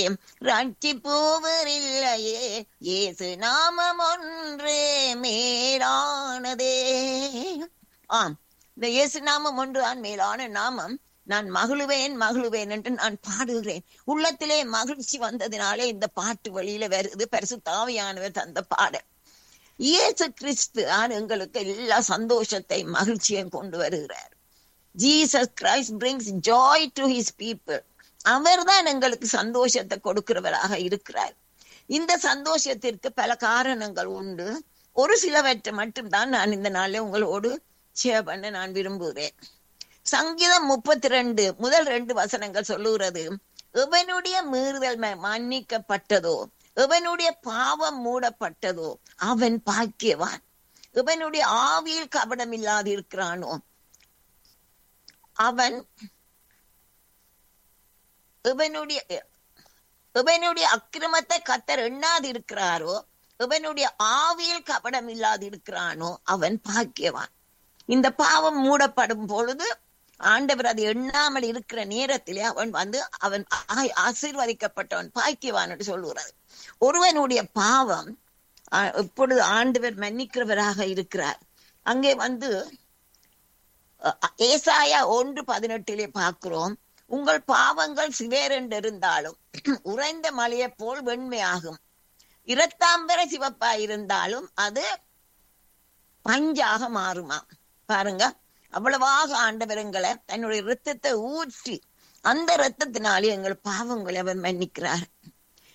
ரட்சிப்போவரில்லையே இயேசு நாமம் ஒன்றே மேலானதே ஆம் இந்த இயேசு நாமம் ஒன்றுதான் மேலான நாமம் நான் மகிழுவேன் மகிழுவேன் என்று நான் பாடுகிறேன் உள்ளத்திலே மகிழ்ச்சி வந்ததினாலே இந்த பாட்டு வழியில வருது பரிசு தாவியானவர் தந்த பாடல் இயேசு கிறிஸ்து ஆர் எங்களுக்கு எல்லா சந்தோஷத்தை மகிழ்ச்சியையும் கொண்டு வருகிறார் Jesus Christ brings joy to his people அவர்தான் எங்களுக்கு சந்தோஷத்தை கொடுக்கிறவராக இருக்கிறார் இந்த சந்தோஷத்திற்கு பல காரணங்கள் உண்டு ஒரு சிலவற்றை மட்டும்தான் நான் இந்த நாளில் உங்களோடு ஷேர் பண்ண நான் விரும்புகிறேன் சங்கீதம் முப்பத்தி ரெண்டு முதல் ரெண்டு வசனங்கள் சொல்லுகிறது எவனுடைய மீறுதல் மன்னிக்கப்பட்டதோ எவனுடைய பாவம் மூடப்பட்டதோ அவன் பாக்கியவான் எவனுடைய ஆவியில் கபடம் இல்லாதிருக்கிறானோ அவன் இவனுடைய இவனுடைய அக்கிரமத்தை கத்தர் எண்ணாது இருக்கிறாரோ இவனுடைய ஆவியில் கபடம் இல்லாது இருக்கிறானோ அவன் பாக்கியவான் இந்த பாவம் மூடப்படும் பொழுது ஆண்டவர் அது எண்ணாமல் இருக்கிற நேரத்திலே அவன் வந்து அவன் ஆசீர்வதிக்கப்பட்டவன் பாக்கியவான் என்று சொல்லுகிறது ஒருவனுடைய பாவம் இப்பொழுது ஆண்டவர் மன்னிக்கிறவராக இருக்கிறார் அங்கே வந்து ஏசாயா ஒன்று பதினெட்டிலே பார்க்கிறோம் உங்கள் பாவங்கள் சிவேரென்று இருந்தாலும் உறைந்த மலையை போல் வெண்மையாகும் இரத்தாம்பர சிவப்பா இருந்தாலும் அது பஞ்சாக மாறுமா பாருங்க அவ்வளவாக ஆண்டவரங்களை தன்னுடைய ரத்தத்தை ஊற்றி அந்த ரத்தத்தினாலே எங்கள் பாவங்களை அவர் மன்னிக்கிறார்